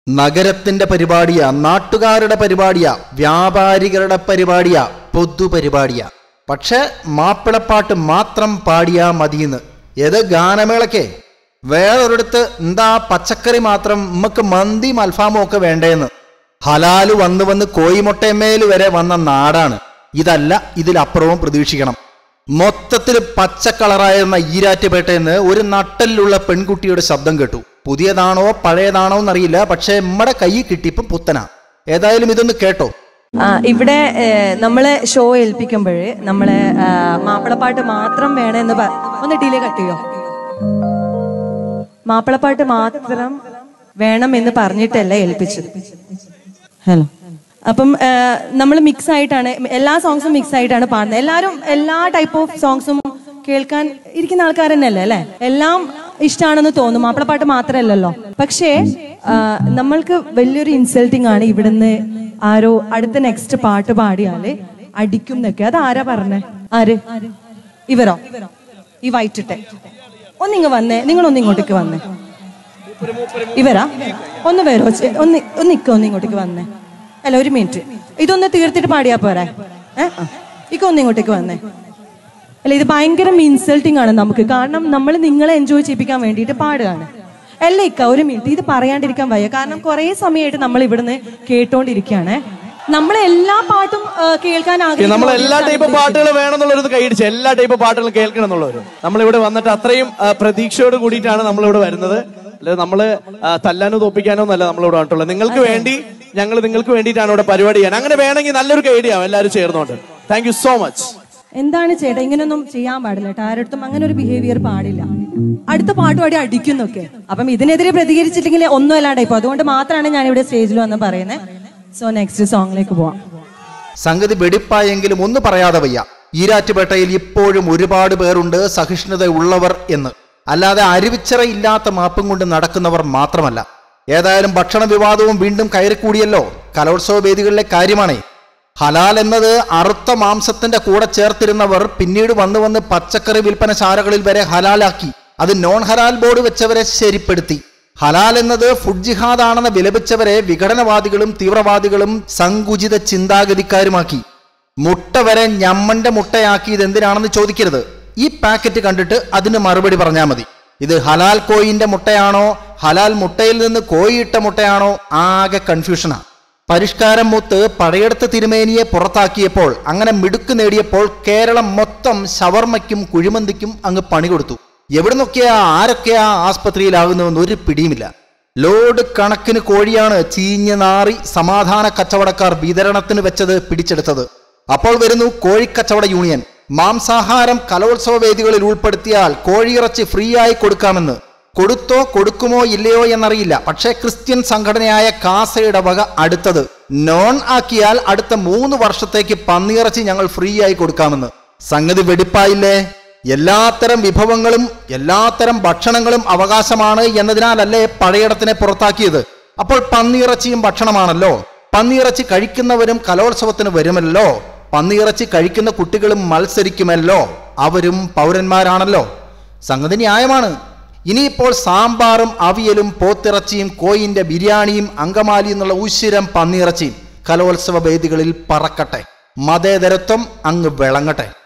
നഗരത്തിന്റെ പരിപാടിയാ നാട്ടുകാരുടെ പരിപാടിയാ വ്യാപാരികളുടെ പരിപാടിയാ പൊതുപരിപാടിയാ പക്ഷെ മാപ്പിളപ്പാട്ട് മാത്രം പാടിയാ മതിയെന്ന് ഏത് ഗാനമേളക്കേ വേറൊരിടത്ത് എന്താ പച്ചക്കറി മാത്രം നമുക്ക് മന്തിയും അൽഫാമും ഒക്കെ വേണ്ടേന്ന് ഹലാല് വന്ന് വന്ന് കോയിമുട്ടയമേൽ വരെ വന്ന നാടാണ് ഇതല്ല ഇതിലപ്പുറവും പ്രതീക്ഷിക്കണം മൊത്തത്തിൽ പച്ച കളറായിരുന്ന ഈരാറ്റുപേട്ടയെന്ന് ഒരു നട്ടലിലുള്ള പെൺകുട്ടിയുടെ ശബ്ദം കേട്ടു പുതിയതാണോ പഴയതാണോ എന്നറിയില്ല പക്ഷേ നമ്മടെ കൈ കിട്ടിയപ്പം പുത്തനാ ഏതായാലും ഇതൊന്ന് കേട്ടോ ആ, ഇവിടെ ഏഹ്, നമ്മളെ ഷോ ഏൽപ്പിക്കുമ്പോൾ നമ്മളെ ആ, മാപ്പിളപ്പാട്ട് മാത്രം വേണമെന്ന് പ- ഒന്ന് ഡിലേ കട്ട് ചെയ്യോ മാപ്പിളപ്പാട്ട് മാത്രം വേണം എന്ന് പറഞ്ഞിട്ടല്ല ഏൽപ്പിച്ചത് ഹലോ അപ്പം നമ്മൾ മിക്സ് ആയിട്ടാണ് എല്ലാ സോങ്സും മിക്സ് ആയിട്ടാണ് പാടുന്നത് എല്ലാവരും എല്ലാ ടൈപ്പ് ഓഫ് സോങ്സും കേൾക്കാൻ ഇരിക്കുന്ന ആൾക്കാർ തന്നെയല്ലേ അല്ലെ എല്ലാം ഇഷ്ടമാണെന്ന് തോന്നും മാപ്പിളപ്പാട്ട് മാത്രമല്ലല്ലോ പക്ഷേ ആ, നമ്മൾക്ക് വലിയൊരു ഇൻസൾട്ടിങ് ആണ് ഇവിടുന്ന് ആരോ അടുത്ത നെക്സ്റ്റ് പാട്ട് പാടിയാല് അടിക്കും എന്നൊക്കെ അത് ആരാ പറഞ്ഞേ ആര് ഇവരോ ഈ വൈറ്റിട്ടെ ഒന്നിങ്ങ് വന്നേ നിങ്ങളൊന്ന് ഇങ്ങോട്ടേക്ക് വന്നേ ഇവരാ ഒന്ന് വരോ ചെ- ഒന്ന് ഒന്ന് നിക്ക ഒന്ന് ഇങ്ങോട്ടേക്ക് വന്നേ അല്ല ഒരു മിനിറ്റ് ഇതൊന്ന് തീർത്തിട്ട് പാടിയാ പോരെ ഏ ഇക്ക ഒന്ന് ഇങ്ങോട്ടേക്ക് വന്നേ അല്ല ഇത് ഭയങ്കര ഇൻസൾട്ടിങ് ആണ് നമുക്ക് കാരണം നമ്മൾ നിങ്ങളെ എൻജോയ് ചെയ്യിപ്പിക്കാൻ വേണ്ടിയിട്ട് പാടുകയാണ് അല്ല ഇക്ക ഒരു മിനിറ്റ് ഇത് പറയാണ്ടിരിക്കാൻ വയ്യ കാരണം കുറെ സമയമായിട്ട് നമ്മൾ ഇവിടുന്ന് കേട്ടോണ്ടിരിക്കുകയാണ് നമ്മൾ എല്ലാ പാട്ടും ആ, കേൾക്കാൻ നമ്മൾ എല്ലാ ടൈപ്പ് ആഗ്രഹിക്കുന്ന പാട്ടുകൾ വേണമെന്നുള്ളൊരു കൈയടിച്ച് എല്ലാ ടൈപ്പ് പാട്ടുകളും കേൾക്കണം എന്നുള്ളവര് നമ്മളിവിടെ വന്നിട്ട് അത്രയും ആ, പ്രതീക്ഷയോട് കൂടിയിട്ടാണ് നമ്മളിവിടെ വരുന്നത് അല്ലാതെ നമ്മള് ആ, തല്ലാനോ തോപ്പിക്കാനോ എന്നല്ല നമ്മളിവിടെ വന്നിട്ടുള്ളത് നിങ്ങൾക്ക് വേണ്ടി ഞങ്ങൾ നിങ്ങൾക്ക് വേണ്ടിയിട്ടാണ് ഇവിടെ പരിപാടി ചെയ്യാൻ അങ്ങനെ വേണമെങ്കിൽ നല്ലൊരു കൈഡിയാവും എല്ലാവരും ചേർന്നുകൊണ്ട് താങ്ക് യു സോ മച്ച് എന്താണ് ചേട്ടാ ഇങ്ങനെയൊന്നും ചെയ്യാൻ പാടില്ല കേട്ടോ ആരടുത്തും അങ്ങനെ ഒരു ബിഹേവിയർ പാടില്ല അടുത്ത പാട്ട് പാടി അടിക്കുന്നൊക്കെ അപ്പം ഇതിനെതിരെ പ്രതികരിച്ചില്ലെങ്കിൽ ഒന്നും അല്ലാണ്ട് ഇപ്പൊ അതുകൊണ്ട് മാത്രമാണ് ഞാൻ ഇവിടെ സ്റ്റേജിൽ വന്ന് പറയുന്നത് സോ നെക്സ്റ്റ് സോങ്ങിലേക്ക് പോവാം സംഗതി വെടിപ്പായെങ്കിലും ഒന്ന് പറയാതെ വയ്യ ഈരാറ്റുപേട്ടയിൽ ഇപ്പോഴും ഒരുപാട് പേരുണ്ട് സഹിഷ്ണുതയുള്ളവർ എന്ന് അല്ലാതെ അരുവിച്ചറ ഇല്ലാത്ത മാപ്പും കൊണ്ട് നടക്കുന്നവർ മാത്രമല്ല ഏതായാലും ഭക്ഷണ വിവാദവും വീണ്ടും കയറിക്കൂടിയല്ലോ കലോത്സവ വേദികളിലെ കാര്യമാണേ ഹലാൽ എന്നത് അറുത്ത മാംസത്തിന്റെ കൂടെ ചേർത്തിരുന്നവർ പിന്നീട് വന്ന് വന്ന് പച്ചക്കറി വിൽപ്പനശാലകളിൽ വരെ ഹലാലാക്കി അത് നോൺ ഹലാൽ ബോർഡ് വെച്ചവരെ ശരിപ്പെടുത്തി ഹലാൽ എന്നത് ഫുഡ് ജിഹാദ് ആണെന്ന് വിലപിച്ചവരെ വിഘടനവാദികളും തീവ്രവാദികളും സങ്കുചിത ചിന്താഗതിക്കാരുമാക്കി മുട്ട വരെ ഞമ്മന്റെ മുട്ടയാക്കിയത് എന്തിനാണെന്ന് ചോദിക്കരുത് ഈ പാക്കറ്റ് കണ്ടിട്ട് അതിന് മറുപടി പറഞ്ഞാൽ മതി ഇത് ഹലാൽ കോയിന്റെ മുട്ടയാണോ ഹലാൽ മുട്ടയിൽ നിന്ന് കോയിയിട്ട മുട്ടയാണോ ആകെ കൺഫ്യൂഷനാ പരിഷ്കാരം മൂത്ത് പടയെടുത്ത് തിരുമേനിയെ പുറത്താക്കിയപ്പോൾ അങ്ങനെ മിടുക്ക് നേടിയപ്പോൾ കേരളം മൊത്തം ഷവർമ്മയ്ക്കും കുഴിമന്തിക്കും അങ്ങ് പണി കൊടുത്തു എവിടുന്നൊക്കെയാ ആരൊക്കെയാ ആസ്പത്രിയിലാകുന്നതെന്ന് ഒരു പിടിയുമില്ല ലോഡ് കണക്കിന് കോഴിയാണ് ചീഞ്ഞ് നാറി സമാധാന കച്ചവടക്കാർ വിതരണത്തിന് വെച്ചത് പിടിച്ചെടുത്തത് അപ്പോൾ വരുന്നു കോഴിക്കച്ചവട യൂണിയൻ മാംസാഹാരം കലോത്സവ വേദികളിൽ ഉൾപ്പെടുത്തിയാൽ കോഴിയിറച്ചി ഫ്രീ ആയി കൊടുക്കാമെന്ന് കൊടുത്തോ കൊടുക്കുമോ ഇല്ലയോ എന്നറിയില്ല പക്ഷേ ക്രിസ്ത്യൻ സംഘടനയായ കാസയുടെ വക അടുത്തത് നോൺ ആക്കിയാൽ അടുത്ത മൂന്ന് വർഷത്തേക്ക് പന്നിയിറച്ചി ഞങ്ങൾ ഫ്രീ ആയി കൊടുക്കാമെന്ന് സംഗതി വെടിപ്പായില്ലേ എല്ലാത്തരം വിഭവങ്ങളും എല്ലാത്തരം ഭക്ഷണങ്ങളും അവകാശമാണ് എന്നതിനാലല്ലേ പഴയിടത്തിനെ പുറത്താക്കിയത് അപ്പോൾ പന്നിയിറച്ചിയും ഭക്ഷണമാണല്ലോ പന്നിയിറച്ചി കഴിക്കുന്നവരും കലോത്സവത്തിന് വരുമല്ലോ പന്നിയിറച്ചി കഴിക്കുന്ന കുട്ടികളും മത്സരിക്കുമല്ലോ അവരും പൗരന്മാരാണല്ലോ സംഗതി ന്യായമാണ് ഇനിയിപ്പോൾ സാമ്പാറും അവിയലും പോത്തിറച്ചിയും കോയിന്റെ ബിരിയാണിയും അങ്കമാലി എന്നുള്ള ഉശിരം പന്നിയിറച്ചിയും കലോത്സവ വേദികളിൽ പറക്കട്ടെ മതേതരത്വം അങ്ങ് വിളങ്ങട്ടെ